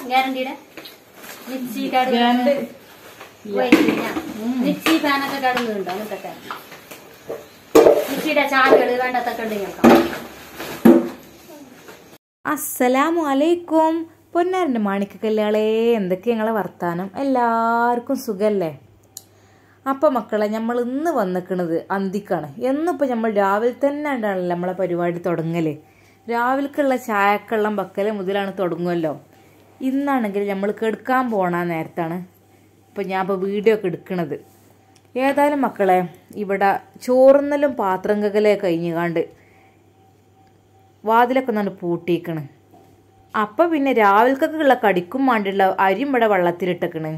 ഗ്യാരണ്ടിയുടെ mixie card guarantee mixie ഫാനൊക്കെ കടന്നുണ്ടോ അങ്ങനത്തെ മിക്സിയുടെ ചാലുകൾ വേണ്ടത്തൊക്കെ ഉണ്ട് ഞങ്ങൾക്ക് അസ്സലാമു അലൈക്കും പൊന്നാരൻ്റെ മാണിക്കക്കല്യാളെ എന്തൊക്കെ ഞങ്ങളെ വർത്താനം എല്ലാവർക്കും സുഖല്ലേ അപ്പോൾ മക്കളെ നമ്മൾ ഇന്ന് വന്നിക്കണത് അന്തിക്കാണ് എന്നിപ്പോൾ നമ്മൾ രാവിലെ തന്നെ ഉണ്ടാണല്ലോ നമ്മളെ പരിപാടി തുടങ്ങല് രാവിലേക്കുള്ള ചായക്കള്ളം ബക്കല് മുതലാണ് തുടങ്ങുമല്ലോ ഇന്നാണെങ്കിൽ നമ്മൾ കെടുക്കാൻ പോണ നേരത്താണ് ഇപ്പോൾ ഞാൻ ഇപ്പോൾ വീഡിയോ ഒക്കെ എടുക്കണത് ഏതായാലും മക്കളെ ഇവിടെ ചോറുന്നലും പാത്രം കകലെ കഴിഞ്ഞുകാണ്ട് വാതിലൊക്കെ നല്ല പൂട്ടിയിക്കണ് അപ്പൊ പിന്നെ രാവിലക്കൊക്കെയുള്ള കടിക്കും വേണ്ടിയുള്ള അരിയും ഇവിടെ വെള്ളത്തിലിട്ടേക്കണ്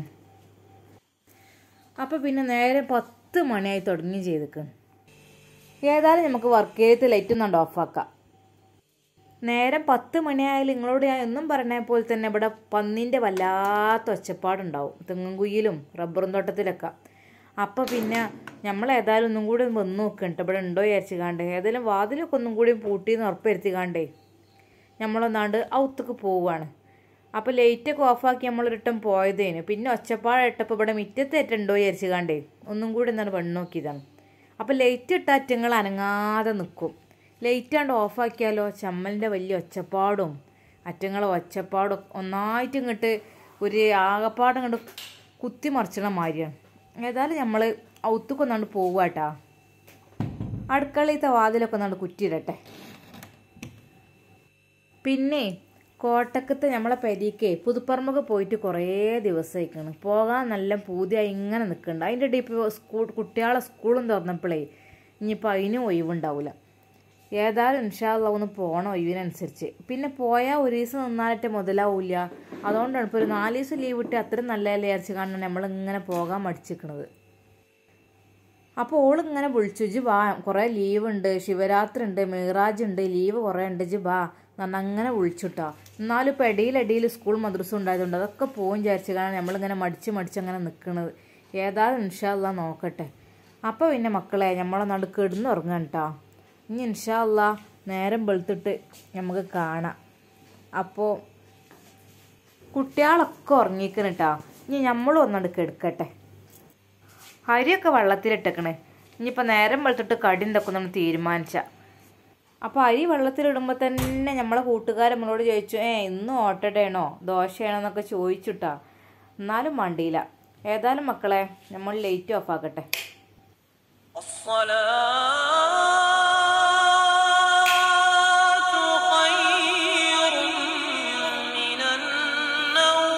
അപ്പൊ പിന്നെ നേരെ പത്ത് മണിയായി തുടങ്ങി ചെയ്തേക്കണ് ഏതായാലും നമുക്ക് വർക്ക് ചെയ്ത് ലൈറ്റ് ഒന്നാണ്ട് ഓഫാക്കാം നേരം പത്ത് മണിയായാലും നിങ്ങളോട് ഞാൻ എന്നും പറഞ്ഞ പോലെ തന്നെ ഇവിടെ പന്നിൻ്റെ വല്ലാത്ത ഒച്ചപ്പാടുണ്ടാവും തെങ്ങും കുയ്യിലും റബ്ബറും തോട്ടത്തിലൊക്കെ അപ്പോൾ പിന്നെ നമ്മൾ ഏതായാലും ഒന്നും കൂടി വന്ന് നോക്കണ്ട ഇവിടെ ഉണ്ടോ വിചാരിച്ച് കാണ്ടേ ഏതായാലും വാതിലൊക്കെ ഒന്നും കൂടി പൂട്ടിന്ന് ഉറപ്പുവരുത്തി കാണ്ടേ നമ്മളൊന്നാണ്ട് ഔത്തേക്ക് പോവുകയാണ് അപ്പോൾ ലൈറ്റൊക്കെ ഓഫാക്കി നമ്മളൊരിട്ടം പോയതേനു പിന്നെ ഒച്ചപ്പാടിട്ടപ്പോൾ ഇവിടെ മിറ്റത്തേറ്റുണ്ടോ വിചാരിച്ച് കാണ്ടേ ഒന്നും കൂടി എന്താണ് പെണ്ണ് നോക്കിയതാണ് അപ്പോൾ ലൈറ്റ് ഇട്ട അറ്റങ്ങൾ അനങ്ങാതെ നിൽക്കും ലൈറ്റ് കണ്ട് ഓഫാക്കിയാലോ ചമ്മലിൻ്റെ വലിയ ഒച്ചപ്പാടും അറ്റങ്ങളെ ഒച്ചപ്പാടും ഒന്നായിട്ട് ഇങ്ങോട്ട് ഒരു ആകപ്പാടം കണ്ട് കുത്തി മറിച്ചണ മാതിരിയാണ് ഏതായാലും നമ്മൾ ഔത്തുക്കൊന്നാണ്ട് പോവാട്ടാ അടുക്കളയിലത്തെ വാതിലൊക്കെ ഒന്നാണ്ട് കുറ്റിയിടട്ടെ പിന്നെ കോട്ടക്കത്ത് നമ്മളെ പെരീക്കേ പുതുപ്പറമ്പൊക്കെ പോയിട്ട് കുറേ ദിവസമായിക്കാണ് പോകാൻ നല്ല പൂതിയായി ഇങ്ങനെ നിൽക്കുന്നുണ്ട് അതിൻ്റെ ഇടയിൽ ഇപ്പോൾ സ്കൂൾ കുട്ടികളെ സ്കൂളും തുറന്നപ്പോഴേ ഇനിയിപ്പോൾ അതിനും ഒഴിവുണ്ടാവില്ല ഏതായാലും ഇൻഷാല്ല ഒന്ന് പോകണം ഒഴിവിനനുസരിച്ച് പിന്നെ പോയാൽ ഒരു ദിവസം നിന്നാലിട്ട് മുതലാവില്ല അതുകൊണ്ടാണ് ഇപ്പോൾ ഒരു നാല് ദിവസം ലീവ് ഇട്ട് അത്രയും നല്ലതല്ലേ വിചാരിച്ച് കാണാൻ നമ്മളിങ്ങനെ പോകാൻ മടിച്ചിരിക്കണത് അപ്പോൾ ഓളിങ്ങനെ വിളിച്ചു ജി വാ കുറേ ലീവ് ഉണ്ട് ശിവരാത്രി ഉണ്ട് മീറാജ് ഉണ്ട് ലീവ് കുറേ ഉണ്ട് ജി വാ എന്ന് അങ്ങനെ വിളിച്ചുട്ടാ എന്നാലും ഇപ്പോൾ ഇടയിലടിയിൽ സ്കൂൾ മദ്രസ ഉണ്ടായതുകൊണ്ട് അതൊക്കെ പോകും വിചാരിച്ച് കാണാൻ നമ്മളിങ്ങനെ മടിച്ച് മടിച്ച് അങ്ങനെ നിൽക്കണത് ഏതായാലും ഇൻഷാല്ല നോക്കട്ടെ അപ്പോൾ പിന്നെ മക്കളെ നമ്മളെ നടുക്ക് ഇടുന്നുറങ്ങാൻ കേട്ടോ ഇനി ഇൻഷാല്ല നേരം വെളുത്തിട്ട് നമുക്ക് കാണാം അപ്പോൾ കുട്ടികളൊക്കെ ഉറങ്ങിക്കണം കേട്ടോ ഇനി നമ്മളും ഒന്നടുക്ക് എടുക്കട്ടെ അരിയൊക്കെ വെള്ളത്തിലിട്ടേക്കണേ ഇനിയിപ്പോൾ നേരം വെളുത്തിട്ട് കടി എന്തൊക്കെ നമ്മൾ തീരുമാനിച്ച അപ്പോൾ അരി വെള്ളത്തിലിടുമ്പോൾ തന്നെ നമ്മളെ കൂട്ടുകാരൻ നമ്മളോട് ചോദിച്ചു ഏ ഇന്ന് ഓട്ടടയാണോ ദോശയാണോ എന്നൊക്കെ ചോദിച്ചുട്ടാ എന്നാലും മണ്ടിയില്ല ഏതായാലും മക്കളെ നമ്മൾ ലൈറ്റ് ഓഫ് ആക്കട്ടെ الصلاة خير من النوم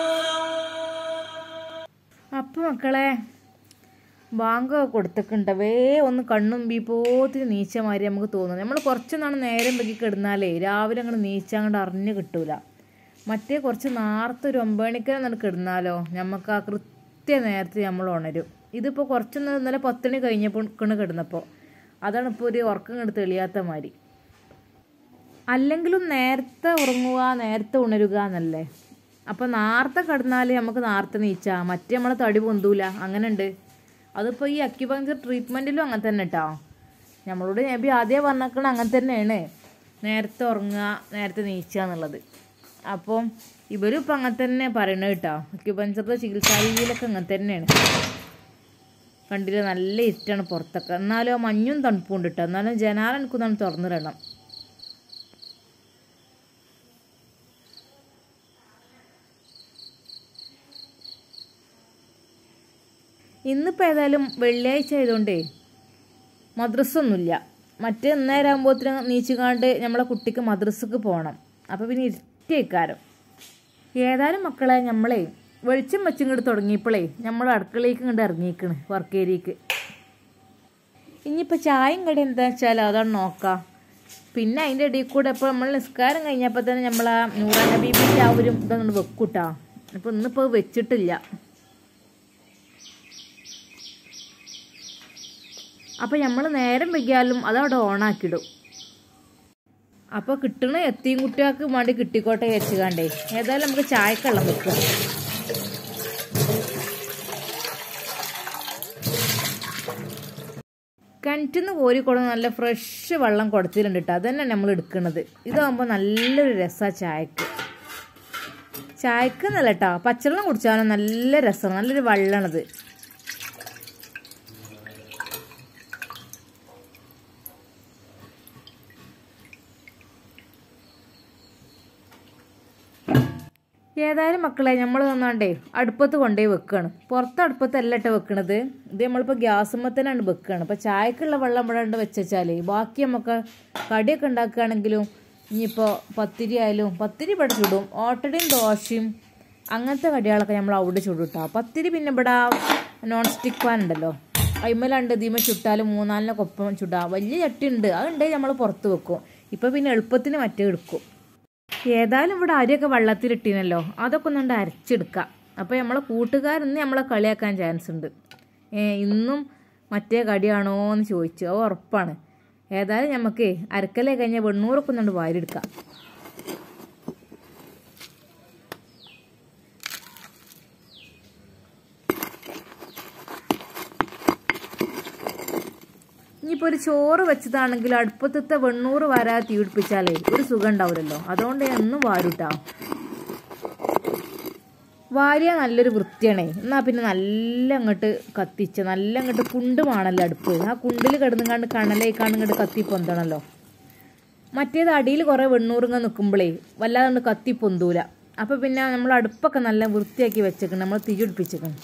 അപ്പോൾ മക്കളെ ബാങ്ക് കൊടുത്തിട്ടുണ്ടവേ ഒന്ന് കണ്ണും ബീപ്പോത്തിന് നീച്ച മാതിരി നമുക്ക് തോന്നുന്നു നമ്മൾ കുറച്ച് നാൾ നേരം വെക്കി കിടന്നാലേ രാവിലെ അങ്ങോട്ട് നീച്ച അങ്ങോട്ട് അറിഞ്ഞ് കിട്ടൂല മറ്റേ കുറച്ച് നേരത്തെ ഒരു ഒമ്പത് മണിക്കാൻ അങ്ങോട്ട് കിടന്നാലോ നമുക്ക് ആ കൃത്യ നേരത്തെ നമ്മൾ ഉണരും ഇതിപ്പോൾ കുറച്ചൊന്ന് ഇന്നലെ പത്തുമണി കഴിഞ്ഞപ്പോൾ കിടന്നപ്പോൾ അതാണ് ഇപ്പോൾ ഒരു ഉറക്കം ഇങ്ങോട്ട് തെളിയാത്ത മാതിരി അല്ലെങ്കിലും നേരത്തെ ഉറങ്ങുക നേരത്തെ ഉണരുക എന്നല്ലേ അപ്പോൾ നേരത്തെ കിടന്നാൽ നമുക്ക് നേരത്തെ നീച്ചാ മറ്റേ നമ്മളെ തടി പൊന്തൂല അങ്ങനെ ഉണ്ട് അതിപ്പോൾ ഈ അക്യുപങ്ചർ ട്രീറ്റ്മെൻറ്റിലും അങ്ങനെ തന്നെ കേട്ടോ നമ്മളോട് നബി ആദ്യം പറഞ്ഞേക്കണ അങ്ങനെ തന്നെയാണ് നേരത്തെ ഉറങ്ങുക നേരത്തെ നീച്ചുക എന്നുള്ളത് അപ്പോൾ ഇവരും ഇപ്പം അങ്ങനെ തന്നെ പറയണത് കേട്ടോ അക്യുപങ്ചറിൻ്റെ ചികിത്സാ രീതിയിലൊക്കെ അങ്ങനെ തന്നെയാണ് കണ്ടില്ല നല്ല ഇരുട്ടാണ് പുറത്തൊക്കെ എന്നാലും ആ മഞ്ഞും തണുപ്പും ഉണ്ട് കേട്ടോ എന്നാലും ജനാല എനിക്കൊന്നാണ് തുറന്നിടണം ഇന്നിപ്പോൾ ഏതായാലും വെള്ളിയാഴ്ച ആയതുകൊണ്ടേ മദ്രസ ഒന്നുമില്ല മറ്റേ നേരം ആകുമ്പോഴത്തേന് നീച്ചുകാണ്ട് നമ്മളെ കുട്ടിക്ക് മദ്രസക്ക് പോകണം അപ്പോൾ പിന്നെ ഇരുട്ടേക്കാരം ഏതായാലും മക്കളെ നമ്മളെ വെളിച്ചം വെച്ചിങ്ങോട്ട് തുടങ്ങിയപ്പോഴേ നമ്മൾ അടുക്കളയിലേക്ക് ഇങ്ങോട്ട് ഇറങ്ങിയിരിക്കണ് വർക്ക് ഏരിയക്ക് ഇനിയിപ്പോൾ ചായയും കടി എന്താ വെച്ചാൽ അതാണ് നോക്കാം പിന്നെ അതിൻ്റെ ഇടയിൽ കൂടെ ഇപ്പോൾ നമ്മൾ നിസ്കാരം കഴിഞ്ഞപ്പോൾ തന്നെ നമ്മൾ ആ നൂറാന ബീബിൻ്റെ ആ ഒരു ഇതങ്ങോട്ട് വെക്കൂട്ടാ അപ്പോൾ ഇന്നിപ്പോൾ വെച്ചിട്ടില്ല അപ്പോൾ നമ്മൾ നേരം വൈകിയാലും അതവിടെ ഓണാക്കിയിടും അപ്പോൾ കിട്ടണ എത്തിയും കുട്ടികൾക്ക് വേണ്ടി കിട്ടിക്കോട്ടെ വെച്ച് കണ്ടേ ഏതായാലും നമുക്ക് ചായക്കള്ളം വെക്കാം കിണറ്റിൽ നിന്ന് കോരിക്കൊടുന്ന നല്ല ഫ്രഷ് വെള്ളം കൊടുത്തിട്ടുണ്ട് കേട്ടോ അത് തന്നെ നമ്മൾ എടുക്കുന്നത് ഇതാകുമ്പോൾ നല്ലൊരു രസമാണ് ചായക്ക് ചായക്ക് നല്ല കേട്ടോ പച്ചവെള്ളം കുടിച്ചാലും നല്ല രസമാണ് നല്ലൊരു വെള്ളമാണത് ഏതായാലും മക്കളെ നമ്മൾ തന്നാണ്ടേ അടുപ്പത്ത് കൊണ്ടുപോയി വെക്കുകയാണ് പുറത്ത് അടുപ്പത്തല്ല ഇട്ട് വെക്കണത് ഇത് നമ്മളിപ്പോൾ ഗ്യാസുമ്മ തന്നെയാണ് വെക്കുകയാണ് അപ്പോൾ ചായക്കുള്ള വെള്ളം ഇവിടെ ഉണ്ട് വെച്ചാൽ ബാക്കി നമുക്ക് കടിയൊക്കെ ഉണ്ടാക്കുകയാണെങ്കിലും ഇനിയിപ്പോൾ പത്തിരി ആയാലും പത്തിരി ഇവിടെ ചുടും ഓട്ടടയും ദോശയും അങ്ങനത്തെ കടികളൊക്കെ നമ്മൾ അവിടെ ചുടും കേട്ടോ പത്തിരി പിന്നെ ഇവിടെ നോൺ സ്റ്റിക്ക് പാൻ ഉണ്ടല്ലോ അയിമലുണ്ട് ഇതിമ ചുട്ടാലും മൂന്നാലിനൊക്കെ ഒപ്പം ചുടാം വലിയ ചട്ടി ഉണ്ട് അതുണ്ടെങ്കിൽ നമ്മൾ പുറത്ത് വെക്കും ഇപ്പോൾ പിന്നെ എളുപ്പത്തിന് മറ്റേ എടുക്കും ഏതായാലും ഇവിടെ അരിയൊക്കെ വെള്ളത്തിലിട്ടീനല്ലോ അതൊക്കെ ഒന്നുകൊണ്ട് അരച്ചെടുക്കാം അപ്പോൾ നമ്മളെ കൂട്ടുകാരിന്ന് നമ്മളെ കളിയാക്കാൻ ചാൻസ് ഉണ്ട് ഏ, ഇന്നും മറ്റേ കടിയാണോ എന്ന് ചോദിച്ചു അത് ഉറപ്പാണ് ഏതായാലും നമുക്ക് അരക്കലേ കഴിഞ്ഞാൽ വെണ്ണൂറൊക്കെ ഒന്നുകൊണ്ട് വാരിയെടുക്കാം ഇനിയിപ്പോൾ ഒരു ചോറ് വെച്ചതാണെങ്കിൽ അടുപ്പത്തത്തെ വെണ്ണൂറ് വരാതെ തീ പിടിപ്പിച്ചാലേ ഒരു സുഖം ഉണ്ടാവില്ലല്ലോ അതുകൊണ്ട് ഞാൻ എന്നും വാരൂട്ടാ വാരിയ നല്ലൊരു വൃത്തിയാണേ എന്നാൽ പിന്നെ നല്ല അങ്ങോട്ട് കത്തിച്ച് നല്ല അങ്ങോട്ട് കുണ്ടുമാണല്ലോ അടുപ്പ് ആ കുണ്ടിൽ കിടന്നുകാണ്ട് കണലേക്കാണ്ട് ഇങ്ങോട്ട് കത്തി പൊന്തണല്ലോ മറ്റേത് അടിയിൽ കുറേ വെണ്ണൂറിങ്ങ നിൽക്കുമ്പോഴേ വല്ലാതെ കൊണ്ട് കത്തി പൊന്തൂല അപ്പോൾ പിന്നെ നമ്മൾ അടുപ്പൊക്കെ നല്ല വൃത്തിയാക്കി വെച്ചേക്കണം നമ്മൾ തീ പിടിപ്പിച്ചേക്കണം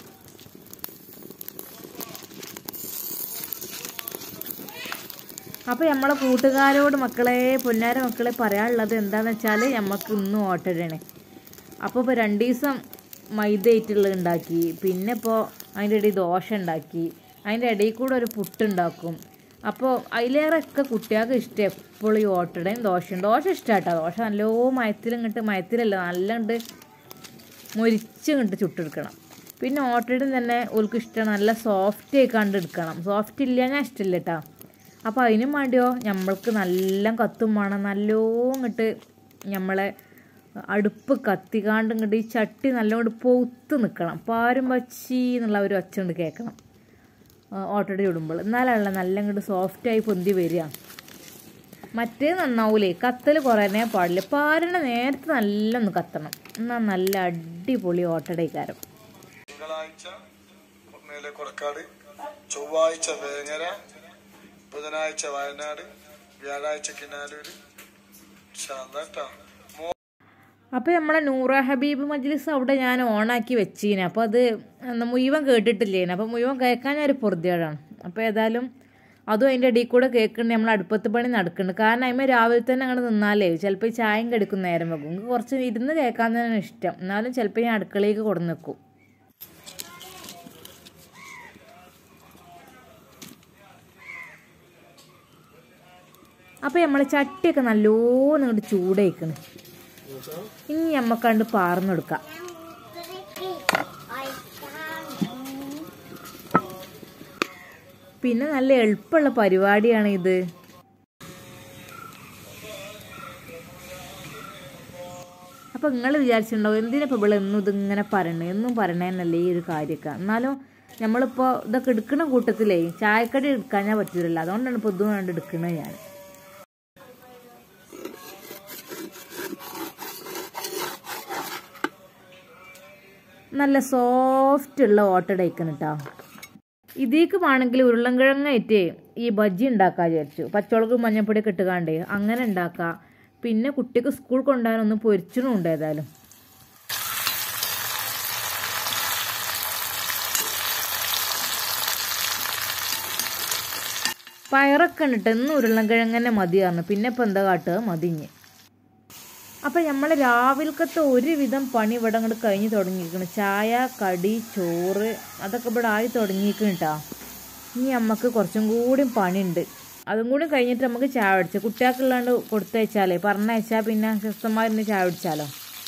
അപ്പോൾ നമ്മളെ കൂട്ടുകാരോട് മക്കളെ പൊന്നാര മക്കളെ പറയാനുള്ളത് എന്താണെന്ന് വെച്ചാൽ നമുക്ക് ഇന്നും ഓട്ടടയാണ് അപ്പോൾ ഇപ്പോൾ രണ്ട് ദിവസം മൈദ ആയിട്ടുള്ളത് ഉണ്ടാക്കി പിന്നെ ഇപ്പോൾ അതിൻ്റെ ഇടയിൽ ദോശ ഉണ്ടാക്കി അതിൻ്റെ ഇടയിൽ കൂടെ ഒരു പുട്ടുണ്ടാക്കും അപ്പോൾ അതിലേറെയൊക്കെ കുട്ടികൾക്ക് ഇഷ്ടം എപ്പോഴും ഈ ഓട്ടടയും ദോശയും ദോശ ഇഷ്ടമാട്ടോ ദോശ നല്ലോ മയത്തിലിങ്ങോട്ട് മയത്തിലല്ല നല്ല കണ്ട് മൊരിച്ച് കണ്ട് ചുട്ടെടുക്കണം പിന്നെ ഓട്ടടയും തന്നെ ഓൾക്ക് ഇഷ്ടമാണ് നല്ല സോഫ്റ്റ് ആയി കണ്ട് എടുക്കണം സോഫ്റ്റ് ഇല്ല ഞാൻ ഇഷ്ടമില്ല കേട്ടോ അപ്പോൾ അതിനും വേണ്ടിയോ നമ്മൾക്ക് നല്ല കത്തും വേണം നല്ലോ ഇങ്ങോട്ട് നമ്മളെ അടുപ്പ് കത്തിക്കാണ്ട് ഇങ്ങോട്ട് ഈ ചട്ടി നല്ലോണ്ട് പൊത്ത് നിൽക്കണം പാരും വച്ചി എന്നുള്ള ഒരു ഒച്ച കൊണ്ട് കേൾക്കണം ഓട്ടട ചുടുമ്പോൾ എന്നാലാണല്ലോ നല്ല ഇങ്ങോട്ട് സോഫ്റ്റായി പൊന്തി വരിക മറ്റേ നന്നാവൂലേ കത്തൽ കുറേ പാടില്ല പാരണ നേരത്തെ നല്ല ഒന്ന് കത്തണം എന്നാൽ നല്ല അടിപൊളി ഓട്ടടയിക്കാരം തിങ്കളാഴ്ച മേലെ കൊടക്കാട് ചൊവ്വാഴ്ച വേങ്ങര ബുധനാഴ്ച വയനാട് വ്യാഴാഴ്ച കിനാലൂര് ശാന്താ അപ്പോൾ നമ്മളെ നൂറ ഹബീബ് മജ്ലിസ് അവിടെ ഞാൻ ഓണാക്കി വെച്ചീനെ അപ്പോൾ അത് എന്താ മുഴുവൻ കേട്ടിട്ടില്ലേനെ അപ്പോൾ മുഴുവൻ കേൾക്കാൻ ഞാൻ ഒരു പൊറുതിയോടാണ് അപ്പോൾ ഏതായാലും അതും അതിൻ്റെ ഇടയിൽ കൂടെ കേൾക്കുന്നുണ്ട് നമ്മൾ അടുപ്പത്ത് പണി നടക്കുന്നുണ്ട് കാരണം അതിമ രാവിലെ തന്നെ അങ്ങോട്ട് നിന്നാലേ ചിലപ്പോൾ ഈ ചായം കെടുക്കും നേരം വെക്കും എനിക്ക് കുറച്ച് ഇരുന്ന് കേൾക്കാൻ തന്നെയാണ് ഇഷ്ടം എന്നാലും ചിലപ്പോൾ ഞാൻ അടുക്കളയിലേക്ക് കൊടുന്ന് വെക്കും അപ്പോൾ നമ്മൾ ചട്ടിയൊക്കെ നല്ലോണം ഇങ്ങോട്ട് ചൂടേക്കണം ഇനി നമ്മക്കണ്ട് പാർന്നെടുക്കാം പിന്നെ നല്ല എളുപ്പമുള്ള പരിപാടിയാണ് ഇത് അപ്പൊ നിങ്ങൾ വിചാരിച്ചിട്ടുണ്ടാവും എന്തിനാ ഇപ്പൊ ഇവിടെ എന്നും ഇതിങ്ങനെ പറയണേ എന്നും പറയണേന്നല്ലേ ഈ ഒരു കാര്യമൊക്കെ എന്നാലും നമ്മളിപ്പോ ഇതൊക്കെ എടുക്കണ കൂട്ടത്തിലേ ചായക്കടി എടുക്കാഞ്ഞാൽ പറ്റൂലല്ലോ അതുകൊണ്ടാണ് ഇപ്പൊ ഇതും കണ്ട് എടുക്കണത് ഞാൻ നല്ല സോഫ്റ്റ് ഉള്ള ഓട്ടടയ്ക്കണം കേട്ടോ ഇതിലേക്ക് വേണമെങ്കിൽ ഉരുളൻകിഴങ്ങായിട്ട് ഈ ബജ്ജി ഉണ്ടാക്കാൻ വിചാരിച്ചു പച്ചമുളക് മഞ്ഞപ്പൊടിയൊക്കെ ഇട്ടുകാണ്ടേ അങ്ങനെ ഉണ്ടാക്കാം പിന്നെ കുട്ടിക്ക് സ്കൂൾ കൊണ്ടുപോകാനൊന്ന് പൊരിച്ചണുണ്ട് ഏതായാലും പയറൊക്കെ ഉണ്ടിട്ട് എന്നും ഉരുളൻകിഴങ്ങനെ മതിയായിരുന്നു പിന്നെ ഇപ്പം എന്താ കാട്ടുക മതിഞ്ഞ് അപ്പം നമ്മൾ രാവിലക്കത്തെ ഒരുവിധം പണി ഇവിടെ അങ്ങോട്ട് കഴിഞ്ഞ് തുടങ്ങിയിരിക്കണം ചായ കടി ചോറ് അതൊക്കെ ഇവിടെ ആയി തുടങ്ങിയിരിക്കണം കേട്ടോ ഇനി നമുക്ക് കുറച്ചും കൂടി പണിയുണ്ട് അതും കൂടി കഴിഞ്ഞിട്ട് നമുക്ക് ചായ അടിച്ചു കുട്ടികൾക്കുള്ളാണ്ട് കൊടുത്തയച്ചാലേ പറഞ്ഞയച്ചാൽ പിന്നെ സിസ്റ്റർമാരിന്ന് ചായ അടിച്ചാലോ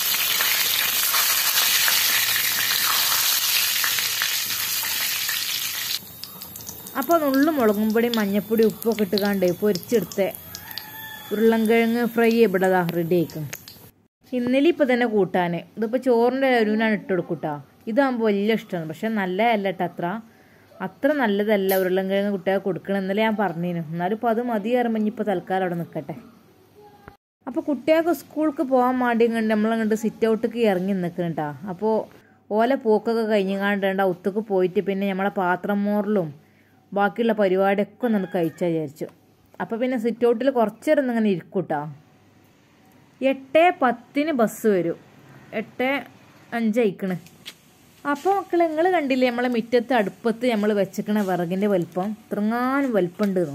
അപ്പോൾ നുള്ളു മുളകും പൊടി മഞ്ഞപ്പൊടി ഉപ്പൊക്കെ ഇട്ടുകാണ്ട് പൊരിച്ചെടുത്ത് ഉരുളൻകിഴങ്ങ് ഫ്രൈ ചെയ്യപ്പെടതാ റെഡി ആയിക്കും ഇന്നലെ ഇപ്പം തന്നെ കൂട്ടാൻ ഇതിപ്പോൾ ചോറിൻ്റെ അരുവിനാണ് ഇട്ട് കൊടുക്കൂട്ടാ ഇതാകുമ്പോൾ വലിയ ഇഷ്ടമാണ് പക്ഷെ നല്ലതല്ല കേട്ടോ അത്ര അത്ര നല്ലതല്ല ഉരുളൻകിഴങ്ങ് കുട്ടികൾക്ക് കൊടുക്കണം ഇന്നലെ ഞാൻ പറഞ്ഞിരുന്നു എന്നാലും ഇപ്പോൾ അത് മതി കയറുമ്പോൾ ഇനിയിപ്പോൾ തൽക്കാലം അവിടെ നിൽക്കട്ടെ അപ്പോൾ കുട്ടികൾക്ക് സ്കൂൾക്ക് പോകാൻ വേണ്ടി കണ്ട് നമ്മളങ്ങോട്ട് സിറ്റ് ഔട്ടിക്ക് ഇറങ്ങി നിൽക്കുന്നുണ്ടാ അപ്പോൾ ഓല പോക്കൊക്കെ കഴിഞ്ഞാണ്ട് ഒത്തുക്ക് പോയിട്ട് പിന്നെ നമ്മളെ പാത്രം മോറലും ബാക്കിയുള്ള പരിപാടിയൊക്കെ ഒന്ന് കഴിച്ചാൽ വിചാരിച്ചു അപ്പോൾ പിന്നെ സിറ്റ് ഔട്ടിൽ കുറച്ചേരം ഇങ്ങനെ ഇരിക്കൂട്ടാ എട്ട് പത്തിന് ബസ് വരും എട്ട് അഞ്ചയക്കണ് അപ്പോൾ മക്കളെ നിങ്ങൾ കണ്ടില്ലേ നമ്മളെ മുറ്റത്ത് അടുപ്പത്ത് നമ്മൾ വെച്ചേക്കണ വിറകിൻ്റെ വലിപ്പം ഇത്രങ്ങാനും വലിപ്പമുണ്ട് എന്നോ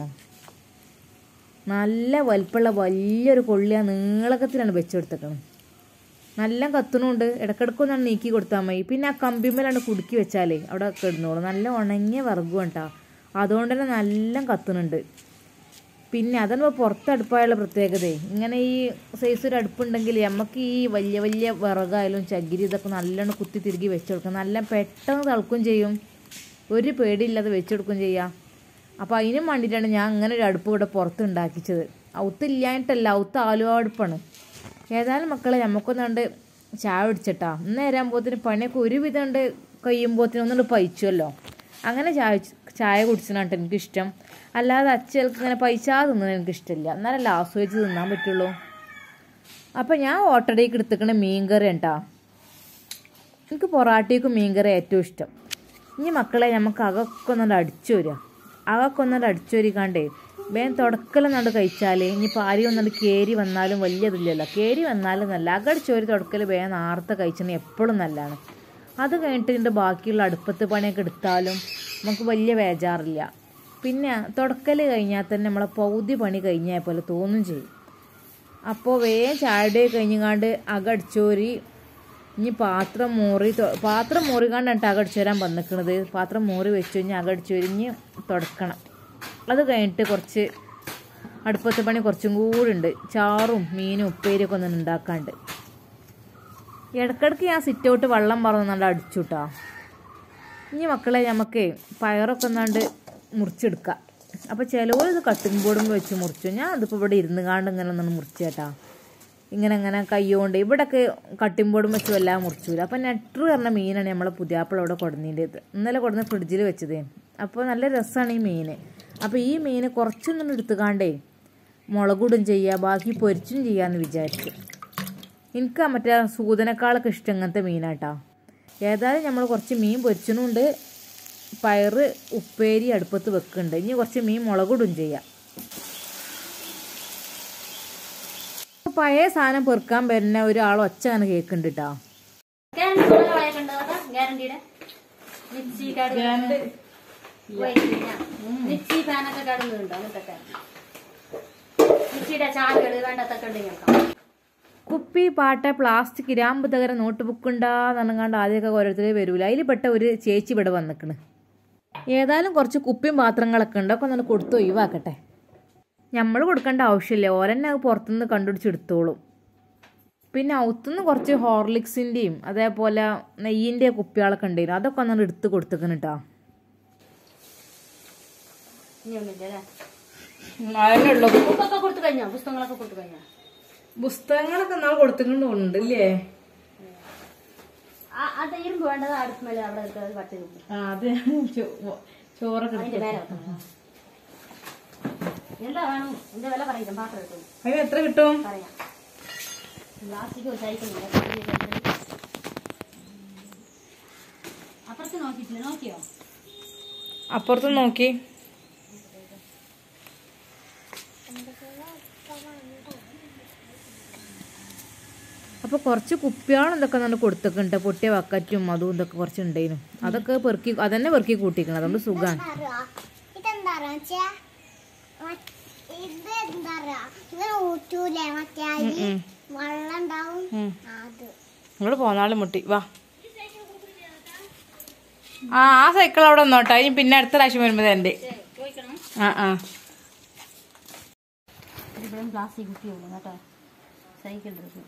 നല്ല വലിപ്പമുള്ള വലിയൊരു കൊള്ളിയ നീളക്കത്തിലാണ് വെച്ചെടുത്തേക്കണത് നല്ല കത്തണുണ്ട് ഇടക്കിടക്കൊന്നാണ് നീക്കി കൊടുത്താൽ മതി പിന്നെ ആ കമ്പിമ്മലാണ് കുടുക്കി വെച്ചാലേ അവിടെ കിടന്നോളൂ നല്ല ഉണങ്ങിയ വിറകും കേട്ടോ അതുകൊണ്ട് തന്നെ നല്ല കത്തുന്നുണ്ട് പിന്നെ അതാണ് പുറത്തടുപ്പായുള്ള പ്രത്യേകത ഇങ്ങനെ ഈ സൈസ് ഒരു അടുപ്പുണ്ടെങ്കിൽ നമുക്ക് ഈ വലിയ വലിയ വിറകായാലും ചകിരി ഇതൊക്കെ നല്ലോണം കുത്തി തിരികെ വെച്ച് കൊടുക്കാം നല്ല പെട്ടെന്ന് തിളക്കും ചെയ്യും ഒരു പേടിയില്ലാതെ വെച്ച് കൊടുക്കുകയും ചെയ്യാം അപ്പോൾ അതിനും വേണ്ടിയിട്ടാണ് ഞാൻ അങ്ങനെ ഒരു അടുപ്പ് ഇവിടെ പുറത്ത് ഉണ്ടാക്കിച്ചത് ഔത്തില്ലായിട്ടല്ല ഔത്ത് ആലുവ അടുപ്പാണ് ഏതായാലും മക്കളെ നമുക്കൊന്നുണ്ട് ചായ പിടിച്ചിട്ടാ ഇന്ന് തരാകുമ്പോഴത്തേന് പണിയൊക്കെ ഒരുവിധം ഉണ്ട് കഴിയുമ്പോഴത്തേനും ഒന്നുകൊണ്ട് പയിച്ചുമല്ലോ അങ്ങനെ ചായ ചായ കുടിച്ചിനാട്ടോ എനിക്കിഷ്ടം അല്ലാതെ അച്ഛൾക്ക് ഇങ്ങനെ പൈസ തിന്നുന്നത് എനിക്കിഷ്ടമില്ല എന്നാലല്ല ആസ്വദിച്ച് തിന്നാൻ പറ്റുള്ളൂ അപ്പം ഞാൻ ഓട്ടടയ്ക്ക് എടുത്തിക്കണ മീൻ കറി കേട്ടാ എനിക്ക് പൊറാട്ടയ്ക്കും മീൻ കറി ഏറ്റവും ഇഷ്ടം ഇനി മക്കളെ നമുക്ക് അകൊക്കെ ഒന്നുകൊണ്ട് അടിച്ചു വരിക അകൊക്കെ ഒന്നുകൊണ്ട് അടിച്ചു വരിക്കാണ്ടേ വേഗം തുടക്കലം നണ്ട് കഴിച്ചാൽ ഇനി പാരി ഒന്നുകൊണ്ട് കയറി വന്നാലും വലിയതില്ലല്ലോ കയറി വന്നാലും നല്ല അകടിച്ചോരി തുടക്കൽ വേഗം നേരത്തെ കഴിച്ചിട്ടുണ്ടെങ്കിൽ എപ്പോഴും നല്ലതാണ് അത് കഴിഞ്ഞിട്ട് ഇതിൻ്റെ ബാക്കിയുള്ള അടുപ്പത്ത് പണിയൊക്കെ എടുത്താലും നമുക്ക് വലിയ ബേജാറില്ല പിന്നെ തുടക്കൽ കഴിഞ്ഞാൽ തന്നെ നമ്മളെ പൗതി പണി കഴിഞ്ഞാൽ പോലെ തോന്നും ചെയ്യും അപ്പോൾ വേഗം ചായയുടെ കഴിഞ്ഞാണ്ട് അകടിച്ചോരി ഇനി പാത്രം മോറി തൊ- പാത്രം മോറിക്കാണ്ടാണ് അകടിച്ചു വരാൻ വന്നിക്കണത് പാത്രം മോറി വെച്ച് കഴിഞ്ഞാൽ അകടിച്ചു വരിഞ്ഞ് തുടക്കണം അത് കഴിഞ്ഞിട്ട് കുറച്ച് അടുപ്പത്തെ പണി കുറച്ചും കൂടി ഉണ്ട് ചാറും മീനും ഉപ്പേരിയൊക്കെ ഒന്ന് ഉണ്ടാക്കാണ്ട് ഇടക്കിടക്ക് ഞാൻ സിറ്റ് ഔട്ട് വെള്ളം പറന്നുകൊണ്ട് അടിച്ചുട്ടാ ഇനി മക്കളെ നമുക്ക് പയറൊക്കെ ഒന്നാണ്ട് മുറിച്ചെടുക്കാം അപ്പോൾ ചിലവർ ഇത് കട്ടിംഗ് ബോർഡും വെച്ച് മുറിച്ചു ഞാൻ അതിപ്പോൾ ഇവിടെ ഇരുന്ന് കാണ്ട് ഇങ്ങനെ ഒന്നും മുറിച്ചു കേട്ടാ ഇങ്ങനെ ഇങ്ങനെ കൈകൊണ്ട് ഇവിടെയൊക്കെ കട്ടിംഗ് ബോർഡും വെച്ച് വല്ലാതെ മുറിച്ചില്ല അപ്പം നെട്ടർ പറഞ്ഞ മീനാണ് നമ്മളെ പുതിയാപ്പിള അവിടെ കൊടുന്നതിൻ്റെത് ഇന്നലെ കൊടുന്ന് ഫ്രിഡ്ജിൽ വെച്ചതേ അപ്പോൾ നല്ല രസമാണ് ഈ മീൻ അപ്പോൾ ഈ മീൻ കുറച്ചൊന്നും എടുത്തുകാണ്ടേ മുളകൂടും ചെയ്യുക ബാക്കി പൊരിച്ചും ചെയ്യാമെന്ന് വിചാരിച്ചു എനിക്ക് ആ മറ്റേ സൂതനക്കാളൊക്കെ ഇഷ്ടം ഇങ്ങനത്തെ മീനാട്ടാ ഏതായാലും നമ്മൾ കുറച്ച് മീൻ പൊരിച്ചണുണ്ട് പയറ് ഉപ്പേരി അടുപ്പത്ത് വെക്കുന്നുണ്ട് ഇനി കുറച്ച് മീൻ മുളകിടും ചെയ്യാം പഴയ സാധനം പെറുക്കാൻ വരുന്ന ഒരാൾ ഒച്ച അങ്ങനെ കേൾക്കുന്നുണ്ട് കേട്ടോ ഗ്യാരണ്ടി കുറേ കളയൊക്കെ ഉണ്ട് കേട്ടോ ഗ്യാരണ്ടിയുടെ മിക്സി കാർഡ് മിക്സി ഫാനൊക്കെ കടന്നുണ്ടോ അങ്ങനത്തെ മിക്സിയുടെ ചാലുകൾ വേണ്ടത്തൊക്കെ ഉണ്ട് കേൾക്കാം കുപ്പി പാട്ട പ്ലാസ്റ്റിക് ഇരാമ്പ് തകര നോട്ട് ബുക്ക് ഉണ്ടാന്നങ്ങാണ്ട് ആദ്യമൊക്കെ ഓരോരുത്തരെ വരൂല അതിൽ പെട്ട ഒരു ചേച്ചി ഇവിടെ വന്നിക്കണ് ഏതായാലും കുറച്ച് കുപ്പിയും പാത്രങ്ങളൊക്കെ ഉണ്ട് ഒക്കെ ഒന്ന് കൊടുത്ത് ഒഴിവാക്കട്ടെ നമ്മൾ കൊടുക്കേണ്ട ആവശ്യമില്ല ഓരെന്നെ അത് പുറത്തുനിന്ന് കണ്ടുപിടിച്ചെടുത്തോളും പിന്നെ ഔത്തുനിന്ന് കുറച്ച് ഹോർലിക്സിൻ്റെയും അതേപോലെ നെയ്യിൻ്റെ കുപ്പികളൊക്കെ ഉണ്ടായിരുന്നു അതൊക്കെ ഒന്നും എടുത്ത് കൊടുത്തേക്കണ് കേട്ടോ ഇനി ഒന്നുമില്ല അല്ലേ അതിനുള്ളൂ ബുക്കൊക്കെ കൊടുത്തു കഴിഞ്ഞോ പുസ്തകങ്ങളൊക്കെ കൊടുത്തു കഴിഞ്ഞോ പുസ്തകങ്ങളൊക്കെ നാളെ കൊടുത്തിട്ടുണ്ട് അല്ലേ ആ അത് ഇരുമ്പ് വേണ്ടത് അടുപ്പമേലെ അവിടെ എടുത്തത് പച്ച കുപ്പി ആ അത് ചോറൊക്കെ അതിന്റെ മേലെ വെക്കണം എന്താ വേണം എന്റെ വില പറയാം പാത്രം എടുത്തു അതിന് എത്ര കിട്ടും പറയാം പ്ലാസ്റ്റിക് സൈക്കിളില്ല അപ്പുറത്ത് നോക്കിയിട്ടില്ല നോക്കിയോ അപ്പുറത്ത് നോക്കി അപ്പോൾ കുറച്ച് കുപ്പികളും ഇതൊക്കെ നമ്മൾ കൊടുത്തിട്ടുണ്ട് പൊട്ടിയ വക്കറ്റും അതും ഇതൊക്കെ കുറച്ച് ഉണ്ടായിരുന്നു അതൊക്കെ പെറുക്കി അതന്നെ പെറുക്കി കൂട്ടിക്കണം അതുകൊണ്ട് സുഖമാണ് ഇതെന്താ വെച്ചാ ഇത് എന്താ ഇങ്ങനെ ഊറ്റൂലേ മറ്റേ അരി വെള്ളം ഉണ്ടാവും അത് നിങ്ങൾ പോന്നാള് മുട്ടി വാ ആ ആ സൈക്കിൾ അവിടെ വന്നോട്ടെ ഇനി പിന്നെ അടുത്ത പ്രാവശ്യം വരുമ്പോൾ എൻ്റെ ചോദിക്കണം ആ ആ ഇതിപ്പോഴും പ്ലാസ്റ്റിക് കുപ്പിയുള്ളൂ കേട്ടോ സൈക്കിൾ എടുക്കും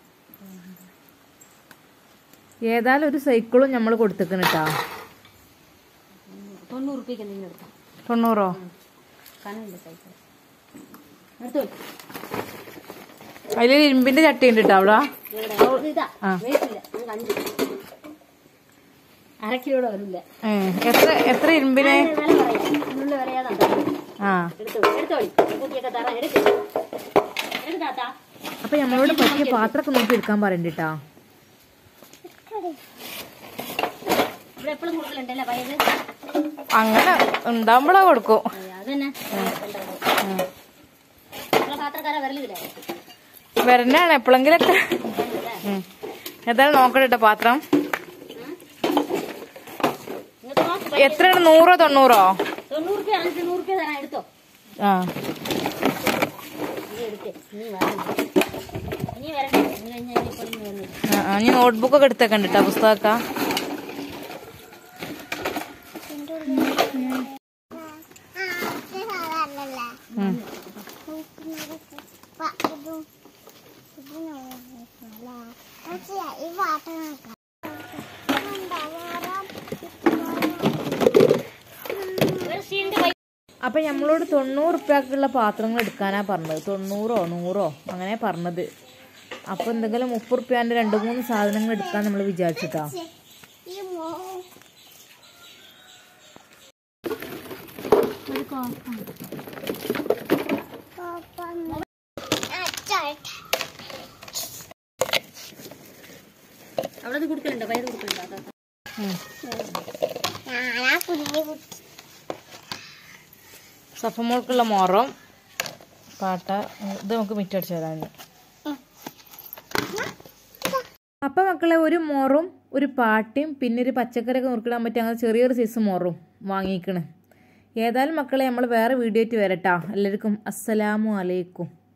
ഏതായാലും ഒരു സൈക്കിളും നമ്മൾ കൊടുത്തേക്കണ് കേട്ടോ തൊണ്ണൂറ് റുപ്യക്ക് എന്തെങ്കിലും എടുക്കാം തൊണ്ണൂറോ കനമില്ല സൈക്കിൾ എടുത്തു അതിൽ ഇരുമ്പിന്റെ ചട്ടി ഉണ്ട് കേട്ടോ അവിടെ ഇവിടെ ഓ, ഇതാ ആ. വെയിറ്റില്ല നമുക്ക് അഞ്ച് അര കിലോടെ വരില്ല ഏ, എത്ര എത്ര ഇരുമ്പിന് വില പറയാം ഇതിനുള്ള വിലയാതാ ആ എടുത്തു എടുത്തോളി കുട്ടിയൊക്കെ തരാൻ എടുത്തു എടുത്താത്താ അപ്പൊ നമ്മളോട് പറ്റിയ പാത്രമൊക്കെ നോക്കി എടുക്കാൻ പറയണ്ടിട്ടാ ഇവിടെ എപ്പോഴും കൊടുക്കലുണ്ടല്ലേ പയത് അങ്ങനെ ഉണ്ടാകുമ്പോഴാ കൊടുക്കും അത് തന്നെ നമ്മളെ പാത്രക്കാരെ വരലില്ല വരണാണ് എപ്പോഴെങ്കിലൊക്കെ ഉം. ഏതായാലും നോക്കട്ടെ ട്ടോ പാത്രം നിങ്ങൾക്ക് നോക്ക് എത്രയാണ് നൂറോ തൊണ്ണൂറോ തൊണ്ണൂറ് രൂപ അഞ്ച് നൂറ് രൂപ തരാൻ എടുത്തോ ആ നീ എടുക്ക് നീ വരണം ഇനി വരണ്ട ഇനി കഴിഞ്ഞാൽ ഇപ്പോൾ ഇനി വരുന്നില്ല ആ, ആ, ഇനി നോട്ട്ബുക്കൊക്കെ എടുത്തേക്കണ്ട് കേട്ടോ പുസ്തകമൊക്കെ ആ ഇത് സാധാരണല്ലേ ഉം. പ- ഇതും ഇത് നോക്കുന്നല്ലേ മനസ്സിലായി ഈ പാട്ട് നോക്കാം എന്താ വേറെ ഒരു സ്റ്റീലിന്റെ പൈ അപ്പൊ നമ്മളോട് തൊണ്ണൂറ് റുപ്യക്കുള്ള പാത്രങ്ങൾ എടുക്കാനാ പറഞ്ഞത് തൊണ്ണൂറോ നൂറോ അങ്ങനെ പറഞ്ഞത് അപ്പൊ എന്തെങ്കിലും മുപ്പത് റുപ്യാന്റെ രണ്ട് മൂന്ന് സാധനങ്ങൾ എടുക്കാൻ നമ്മൾ വിചാരിച്ചിട്ടാ ഈ മോ കോപ്പം. ആ, ചോട്ടെ. അവിടെ ഇത് കൊടുക്കലുണ്ടോ പൈത് കൊടുക്കലുണ്ടോ അതാ ഞാനാ കുഞ്ഞു കുട്ടി സഫമോൾക്കുള്ള മോറം പാട്ട ഇത് നമുക്ക് മിറ്റടിച്ചു തരാൻ അപ്പൊ മക്കളെ ഒരു മോറും ഒരു പാട്ടയും പിന്നെ ഒരു പച്ചക്കറിയൊക്കെ നുറുക്കിടാൻ പറ്റിയ അങ്ങനെ ചെറിയൊരു സൈസ് മോറും വാങ്ങിക്കണ് ഏതായാലും മക്കളെ നമ്മൾ വേറെ വീഡിയോ ആയിട്ട് വരട്ടാ എല്ലാവർക്കും അസ്സലാമു അലൈക്കും